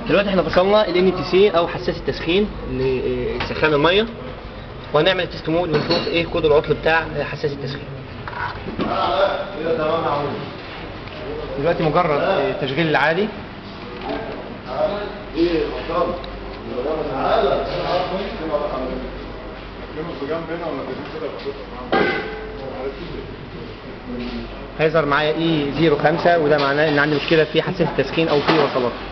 دلوقتي احنا فصلنا ال ان تي سي او حساس التسخين لسخان الميه وهنعمل تيست مود ونشوف ايه كود العطل بتاع حساس التسخين دلوقتي مجرد آه، تشغيل العادي هيظهر معايا اي 05 وده معناه ان عندي مشكله في حساس التسخين او في وصلات